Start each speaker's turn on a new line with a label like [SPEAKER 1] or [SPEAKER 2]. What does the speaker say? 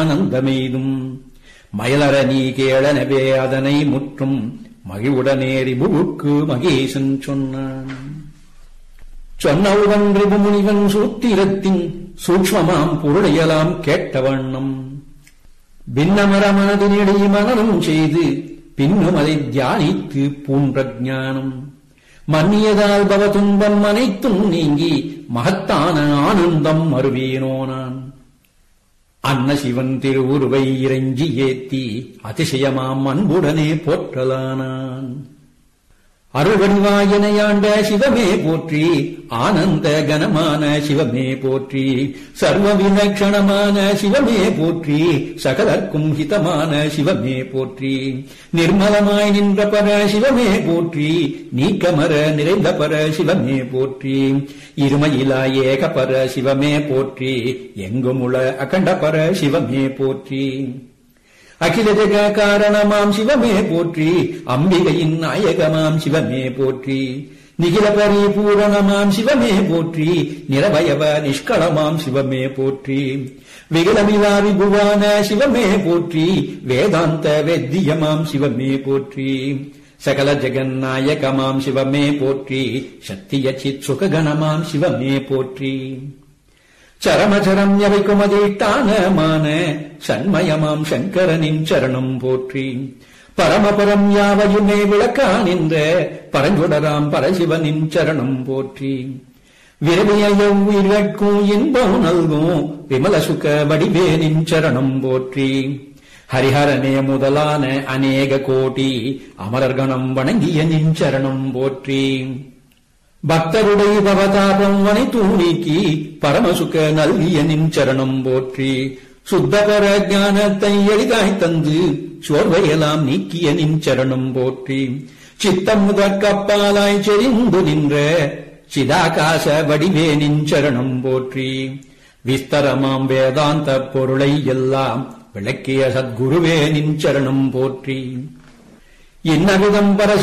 [SPEAKER 1] ஆனந்தமெய்தும் மயலற நீ கேளனவே அதனை முற்றும் மகிழ்வுடனேறி புவுக்கு மகேசன் சொன்னான் சொன்னவுடன் ரிபுமுனிவன் சூத்திரத்தின் சூக்ஷ்மமாம் பொருளையலாம் கேட்ட வண்ணம் பின்னமர மனதினடி மனனம் செய்து பின்னும் அதை தியானித்து பூன்ற ஞானம் மன்னியதால் பவ துன்பம் அனைத்தும் நீங்கி மகத்தான ஆனந்தம் அருவேனோ நான் அன்ன சிவன் திருவுருவை இறைஞ்சி ஏத்தி அதிசயமாம் அன்புடனே போற்றலானான் அருள்வடிவாயனையாண்ட சிவமே போற்றி ஆனந்த கனமான சிவமே போற்றி சர்வ விலட்சணமான சிவமே போற்றி சகலர்க்கும் ஹிதமான சிவமே போற்றி நிர்மலமாய் நின்ற பர சிவமே போற்றி நீக்கமர நிறைந்த பர சிவமே போற்றி இருமையிலா ஏக பர சிவமே போற்றி எங்குமுள அகண்ட பர சிவமே போற்றி அகில ஜெக காரணமாம் சிவமே போற்றி அம்பிகையின் நாயகமாம் சிவமே போற்றி நிகில பரிபூரணமாம் சிவமே போற்றி நிரவயவ நிஷ்களமாம் சிவமே போற்றி விகலமிலா விபுவான சிவமே போற்றி வேதாந்த வேத்தியமாம் சிவமே போற்றி சகல ஜெகநாயகமாம் சிவமே போற்றி சத்திய சித் சுககணமாம் சிவமே போற்றி சரமச்சரம் எவைக்கும் அதீட்டானமான சண்மயமாம் சங்கரனின் சரணம் போற்றி பரமபரம் யாவையுமே விளக்கா நின்ற பரஞ்சுடராம் பரசிவனின் சரணம் போற்றி விரவிய எவ்வுயிர்கட்கும் இன்பம் நல்கும் விமல சுக வடிவேனின் சரணம் போற்றி ஹரிஹரனே முதலான அநேக கோடி அமரர்கணம் வணங்கிய நின் சரணம் போற்றி பக்தருடைய பவதாபம் அனைத்தும் நீக்கி பரமசுக நல்கிய நின் சரணம் போற்றி சுத்தபர ஞானத்தை எளிதாய் தந்து சோர்வையெல்லாம் நீக்கிய நின் சரணம் போற்றி சித்தம் முதற்கப்பாலாய் செறிந்து நின்ற சிதாகாச வடிவே நின் சரணம் போற்றி விஸ்தரமாம் வேதாந்த பொருளை எல்லாம் விளக்கிய சத்குருவே நின் சரணம் போற்றி இன்னவிதம் பர